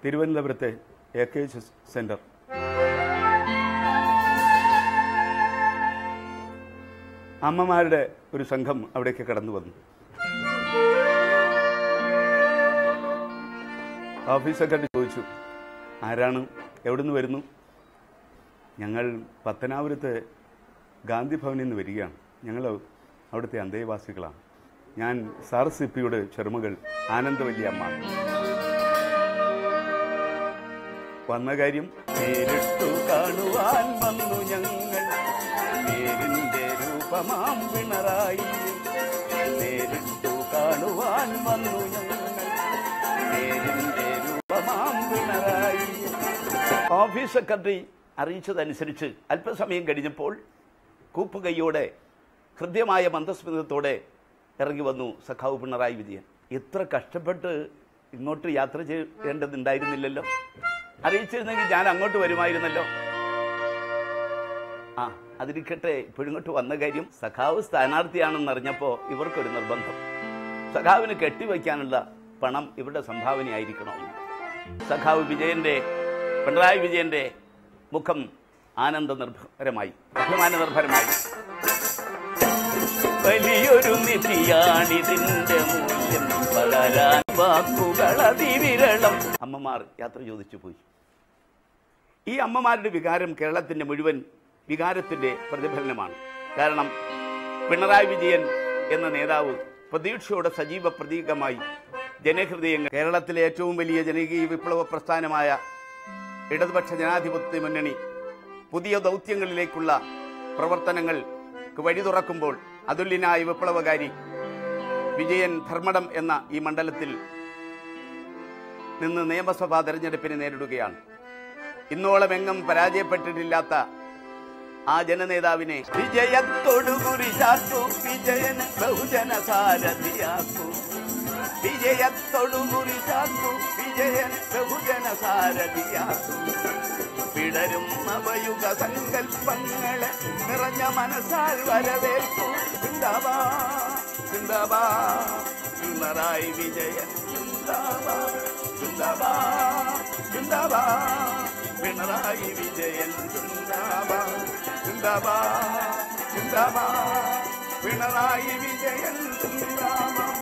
തിരുവനന്തപുരത്തെ A K H centre അമ്മമാരുടെ ഒരു സംഘം അവിടേക്ക് കടന്നു വന്നു ഓഫീസൊക്കെ ചോദിച്ചു ആരാണ് എവിടുന്ന് വരുന്നു ഞങ്ങൾ പത്തനാപുരത്തെ ഗാന്ധി ഭവനിൽ നിന്ന് വരികയാണ് ഞങ്ങൾ അവിടുത്തെ അന്തേവാസികളാണ് ഞാൻ സാർ സിപ്പിയുടെ ചെറുമകൾ ആനന്ദവല്ലി അമ്മ വന്ന കാര്യം നേരിട്ടു കാണുവാൻ വന്നു ഞങ്ങൾ നേരിന്റെ രൂപമാം പിണറായി നേരിട്ടു കാണുവാൻ വന്നു ഞങ്ങൾ നേരിന്റെ രൂപമാം പിണറായി ഓഫീസ് സെക്രട്ടറി അറിയിച്ചതനുസരിച്ച് അല്പസമയം കഴിഞ്ഞപ്പോൾ കൂപ്പുകൈയോടെ ഹൃദ്യമായ മന്ദസ്മിതത്തോടെ ഇറങ്ങി വന്നു സഖാവ് പിണറായി വിജയൻ എത്ര കഷ്ടപ്പെട്ട് ഇങ്ങോട്ട് യാത്ര ചെയ്യേണ്ടതുണ്ടായിരുന്നില്ലല്ലോ അറിയിച്ചിരുന്നെങ്കിൽ ഞാൻ അങ്ങോട്ട് വരുമായിരുന്നല്ലോ ആ അതിരിക്കട്ടെ ഇപ്പോഴിങ്ങോട്ട് വന്ന കാര്യം സഖാവ് സ്ഥാനാർത്ഥിയാണെന്ന് അറിഞ്ഞപ്പോൾ ഇവർക്കൊരു നിർബന്ധം സഖാവിന് കെട്ടിവയ്ക്കാനുള്ള പണം ഇവരുടെ സംഭാവനയായിരിക്കണമെന്ന് സഖാവ് വിജയന്റെ പിണറായി വിജയന്റെ മുഖം ആനന്ദ നിർഭരമായി അഭിമാന നിർഭരമായി വലിയൊരു നിധിയാണിതിന്റെ മൂല്യം വളരാൻ വാക്കുകൾ അതിവിരളം അമ്മമാർ യാത്ര ചോദിച്ചു പോയി ഈ അമ്മമാരുടെ വികാരം കേരളത്തിന്റെ മുഴുവൻ വികാരത്തിന്റെ പ്രതിഫലനമാണ് കാരണം പിണറായി വിജയൻ എന്ന നേതാവ് പ്രതീക്ഷയുടെ സജീവ പ്രതീകമായി ജനഹൃദയങ്ങൾ കേരളത്തിലെ ഏറ്റവും വലിയ ജനകീയ വിപ്ലവ പ്രസ്ഥാനമായ ഇടതുപക്ഷ ജനാധിപത്യ മുന്നണി പുതിയ ദൗത്യങ്ങളിലേക്കുള്ള പ്രവർത്തനങ്ങൾക്ക് വഴി തുറക്കുമ്പോൾ അതുല്യനായ വിപ്ലവകാരി വിജയൻ ധർമ്മടം എന്ന ഈ മണ്ഡലത്തിൽ നിന്ന് നിയമസഭാ തെരഞ്ഞെടുപ്പിനെ നേരിടുകയാണ് ഇന്നോളം എങ്ങും പരാജയപ്പെട്ടിട്ടില്ലാത്ത ആ ജനനേതാവിനെ വിജയത്തോടുകൂടി ചാത്തു വിജയൻ ബഹുജന സാരഥിയാക്കൂ വിജയത്തോടുകൂടി ചാത്തു വിജയൻ ബഹുജന സാരഥിയാക്കൂ പിടരും നവയുഗ സങ്കല്പങ്ങളെ നിറഞ്ഞ മനസ്സാൽ വരവേൽക്കൂ ചിന്താവാ ചിന്താവാ പിണറായി വിജയൻ ചിന്താവാ ചിന്താവാ ചിന്താവാ പിണറായി വിജയൻ ചിന്താവാ ചിന്താവാ ചിന്താവാ പിണറായി വിജയൻ ചിന്താവാ